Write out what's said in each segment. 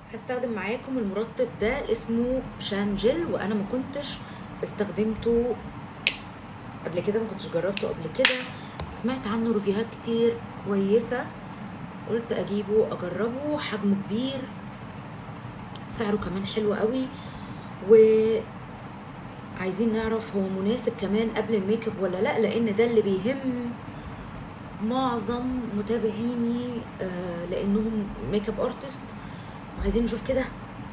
هستخدم معاكم المرطب ده اسمه شانجل وانا ما كنتش استخدمته قبل كده ما كنتش جربته قبل كده سمعت عنه ريفيوهات كتير كويسه قلت اجيبه اجربه حجمه كبير سعره كمان حلو قوي و عايزين نعرف هو مناسب كمان قبل الميك اب ولا لا لان ده اللي بيهم معظم متابعيني آه لانهم ميك اب ارتست وعايزين نشوف كده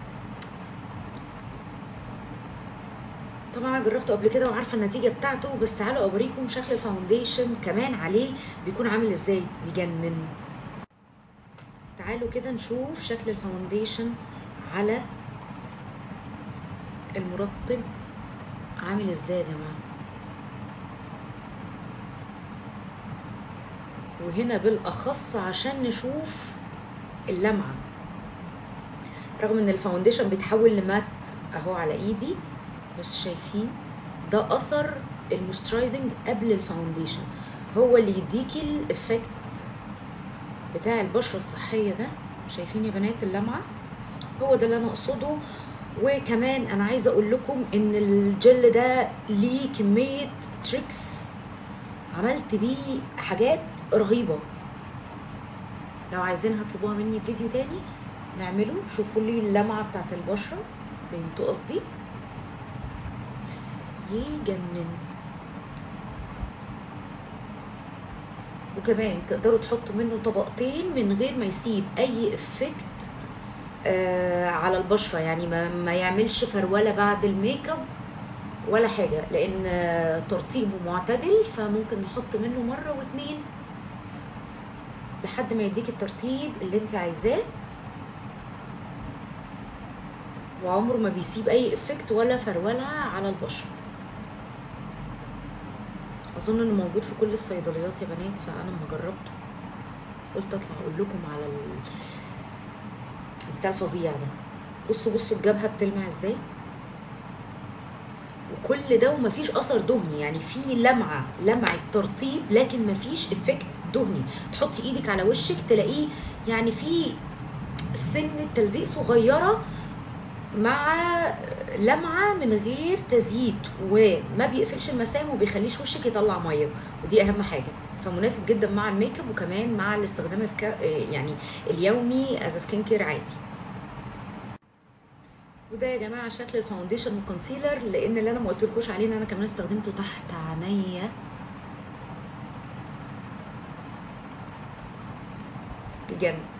طبعا انا جربته قبل كده وعارفه النتيجه بتاعته بس تعالوا اوريكم شكل الفاونديشن كمان عليه بيكون عامل ازاي بيجنن تعالوا كده نشوف شكل الفاونديشن على المرطب عامل ازاي يا جماعه وهنا بالاخص عشان نشوف اللمعه رغم ان الفاونديشن بيتحول لمات اهو على ايدي بس شايفين ده اثر الموسترايزنج قبل الفاونديشن هو اللي يديكي الافكت بتاع البشره الصحيه ده شايفين يا بنات اللمعه هو ده اللي انا اقصده وكمان انا عايزه اقول لكم ان الجل ده ليه كميه تريكس عملت بيه حاجات رهيبه لو عايزينها اطلبوها مني في فيديو تاني نعمله شوفوا لي اللمعه بتاعت البشره فهمتوا قصدي يجنن وكمان تقدروا تحطوا منه طبقتين من غير ما يسيب اي افكت آه على البشره يعني ما, ما يعملش فروله بعد الميك اب ولا حاجه لان آه ترطيبه معتدل فممكن نحط منه مره واتنين لحد ما يديك الترتيب اللي انت عايزاه وعمره ما بيسيب اي افكت ولا فروله على البشره اظن انه موجود في كل الصيدليات يا بنات فانا لما جربته قلت اطلع اقول لكم على ال... بتاع الفظيع ده بصوا بصوا الجبهه بتلمع ازاي وكل ده ومفيش اثر دهني يعني في لمعه لمعه ترطيب لكن مفيش افكت دهني تحطي ايدك على وشك تلاقيه يعني في سنه تلزيق صغيره مع لمعه من غير تزييت وما بيقفلش المسام وبيخليش وشك يطلع ميه ودي اهم حاجه فمناسب جدا مع الميك اب وكمان مع الاستخدام الك... يعني اليومي از سكين كير عادي وده يا جماعه شكل الفاونديشن والكونسيلر لان اللي انا ما قلتلكوش عليه ان انا كمان استخدمته تحت عينيا بجد